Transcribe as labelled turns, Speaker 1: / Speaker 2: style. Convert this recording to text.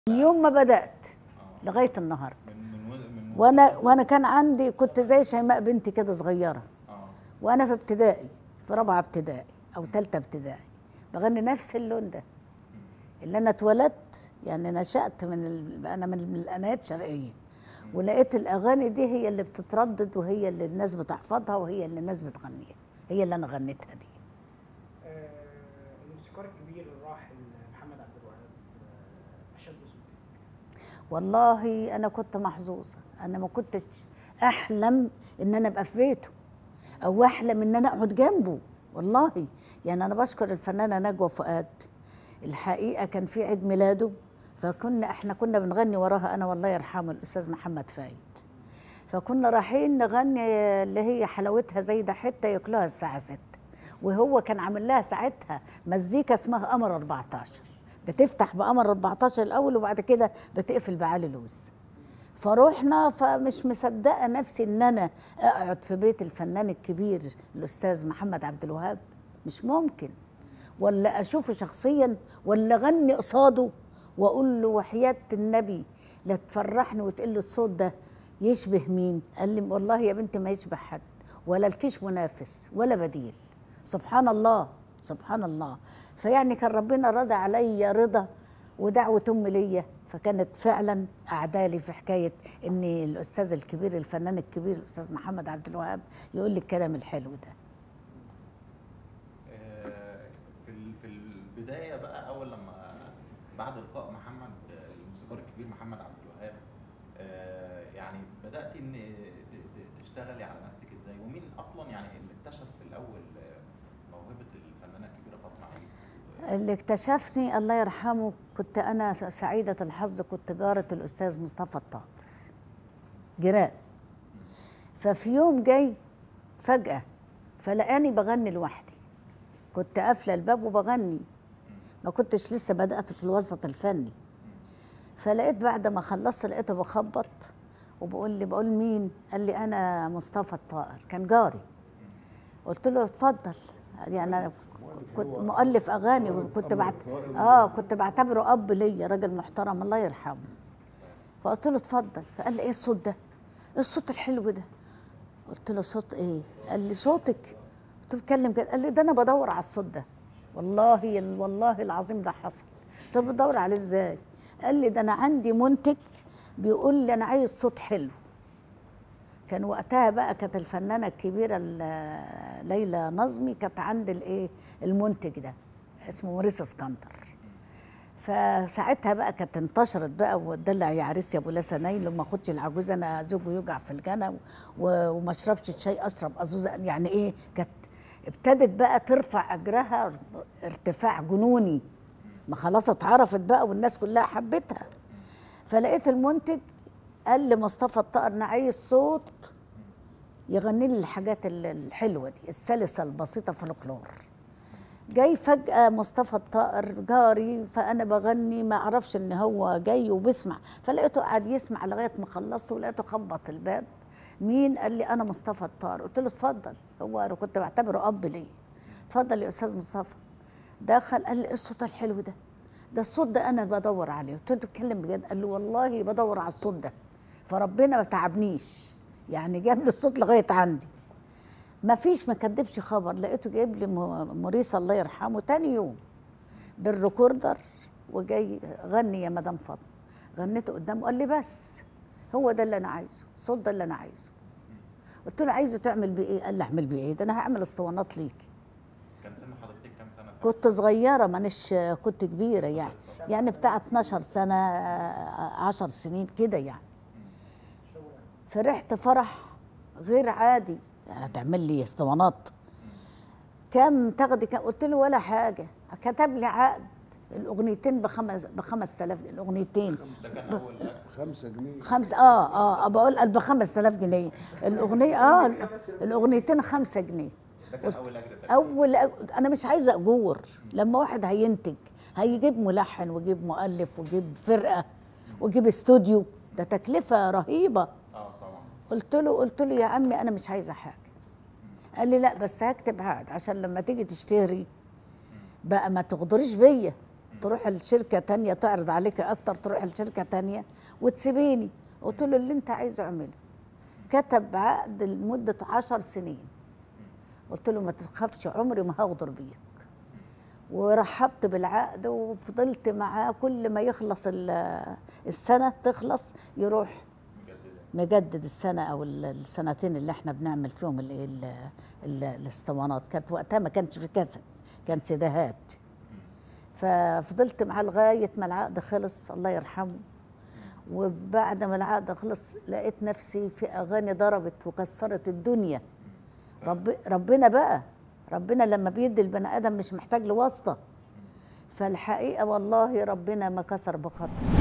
Speaker 1: من يوم ما بدات لغايه النهارده
Speaker 2: من من من
Speaker 1: وانا وانا كان عندي كنت زي شيماء بنتي كده صغيره
Speaker 2: اه
Speaker 1: وانا في ابتدائي في رابعه ابتدائي او ثالثه ابتدائي بغني نفس اللون ده اللي انا اتولدت يعني نشات من ال... انا من من الانايات الشرقيه ولقيت الاغاني دي هي اللي بتتردد وهي اللي الناس بتحفظها وهي اللي الناس بتغنيها هي اللي انا غنيتها دي
Speaker 3: آه، الموسيقار الكبير الراحل محمد عبد الوهاب آه، اشد صوتك
Speaker 1: والله انا كنت محظوظه انا ما كنتش احلم ان انا ابقى في بيته او احلم ان انا اقعد جنبه والله يعني انا بشكر الفنانه نجوى فؤاد الحقيقه كان في عيد ميلاده فكنا احنا كنا بنغني وراها انا والله يرحمه الاستاذ محمد فايد فكنا رايحين نغني اللي هي حلاوتها زي ده حته ياكلوها الساعه 6 وهو كان عامل لها ساعتها مزيكا اسمها قمر 14 بتفتح بقمر 14 الاول وبعد كده بتقفل بعلي لوز فروحنا فمش مصدقه نفسي ان انا اقعد في بيت الفنان الكبير الاستاذ محمد عبد الوهاب مش ممكن ولا اشوفه شخصيا ولا اغني قصاده واقول له وحياه النبي لا تفرحني وتقول له الصوت ده يشبه مين قال لي والله يا بنتي ما يشبه حد ولا الكيش منافس ولا بديل سبحان الله سبحان الله فيعني كان ربنا رضى عليا رضا ودعوة أمي ليا فكانت فعلا أعدالي في حكاية إن الأستاذ الكبير الفنان الكبير الأستاذ محمد عبد الوهاب يقول لي الكلام الحلو ده
Speaker 2: آه، في ال- في البدايه بقى اول لما بعد لقاء محمد آه، الموسيقار الكبير محمد عبد الوهاب آه، يعني بدات ان ت- ت- تشتغلي على نفسك ازاي ومين اصلا يعني اللي اكتشف في الاول آه، موهبه الفنانه الكبيره فاطمه عيد
Speaker 1: اللي اكتشفني الله يرحمه كنت أنا س- سعيدة الحظ كنت جارة الأستاذ مصطفى الطاهر جيران ففي يوم جاي فجأة فلقاني بغني لوحدي كنت قافلة الباب وبغني ما كنتش لسه بدأت في الوسط الفني فلقيت بعد ما خلصت لقيته بخبط وبقول لي بقول مين قال لي انا مصطفى الطائر كان جاري قلت له اتفضل يعني انا كنت مؤلف اغاني وكنت بعت اه كنت بعتبره اب ليا راجل محترم الله يرحمه فقلت له اتفضل فقال لي ايه الصوت ده ايه الصوت الحلو ده قلت له صوت ايه قال لي صوتك قلت له بتكلم كده قال لي ده انا بدور على الصوت ده والله والله العظيم ده حصل قلت له بتدور عليه ازاي قال لي ده انا عندي منتج بيقول لي انا عايز صوت حلو كان وقتها بقى كانت الفنانه الكبيره ال- ليلى نظمي كانت عند الايه المنتج ده اسمه موريس اسكندر فساعتها بقى كانت انتشرت بقى وتدلع يا عريس يا ابو لا سنايل وما اخدش العجوز انا زوجه يوجع في الجنة و- وما اشربش الشاي اشرب ازوزه يعني ايه كانت ابتدت بقى ترفع اجرها ارتفاع جنوني ما خلاص اتعرفت بقى والناس كلها حبتها فلقيت المنتج قال لمصطفى الطائر انا عايز صوت يغني لي الحاجات ال- الحلوه دي السلسه البسيطه فولكلور جاي فجأة مصطفى الطائر جاري فأنا بغني ما أعرفش إن هو جاي وبيسمع فلقيته قاعد يسمع لغاية ما خلصت ولقيته خبط الباب مين قال لي أنا مصطفى الطائر قلت له اتفضل هو أنا كنت بعتبره أب ليا اتفضل يا أستاذ مصطفى دخل قال لي إيه الصوت الحلو ده ده الصوت ده أنا بدور عليه قلت له بتتكلم بجد قال له والله بدور على الصوت ده فربنا ما تعبنيش يعني جاب لي الصوت لغاية عندي ما فيش ما كدبش خبر لقيته جايب لي م- موريس الله يرحمه تاني يوم بالريكوردر وجاي غني يا مدام فاطمه غنيته قدامه قال لي بس هو ده اللي انا عايزه الصوت ده اللي انا عايزه قلت له عايزه تعمل بيه ايه قال لي اعمل بيه ايه ده انا هعمل اسطوانات ليكي
Speaker 2: كان سن حضرتك كام سنه ساعتها؟
Speaker 1: كنت صغيره مانيش كنت كبيره يعني يعني بتاع 12 سنه 10 سنين كده يعني فرحت فرح غير عادي هتعمل لي اسطوانات كم تاخدي كم قلت له ولا حاجه كتب لي عقد الاغنيتين بخمس ب 5000 الاغنيتين
Speaker 2: ده كان اول أكل.
Speaker 4: خمسة جنيه
Speaker 1: خمس اه اه بقول ب 5000 جنيه الاغنيه اه الاغنيتين 5 جنيه
Speaker 2: ده كان اول اجر تقريباً.
Speaker 1: اول انا مش عايزه اجور لما واحد هينتج هيجيب ملحن ويجيب مؤلف ويجيب فرقه ويجيب استوديو ده تكلفه رهيبه
Speaker 2: اه طبعا
Speaker 1: قلت له قلت له يا عمي انا مش عايزه حاجه قال لي لا بس هكتب عقد عشان لما تيجي تشتري بقى ما تغدريش بيا تروح لشركه تانية تعرض عليك اكتر تروح لشركه تانية وتسيبيني قلت له اللي انت عايزه اعمله كتب عقد لمده عشر سنين قلت له ما تخافش عمري ما هغدر بيك ورحبت بالعقد وفضلت معاه كل ما يخلص ال- السنه تخلص يروح
Speaker 2: مجددة
Speaker 1: مجدد السنه او ال- السنتين اللي احنا بنعمل فيهم ال ال ال الاسطوانات كانت وقتها ما كانش في كاسيت كانت سيديهات ففضلت معاه لغايه ما العقد خلص الله يرحمه وبعد ما العقد خلص لقيت نفسي في اغاني ضربت وكسرت الدنيا رب ربنا بقى ربنا لما بيدي البني ادم مش محتاج لواسطه فالحقيقه والله ربنا ما كسر بخاطري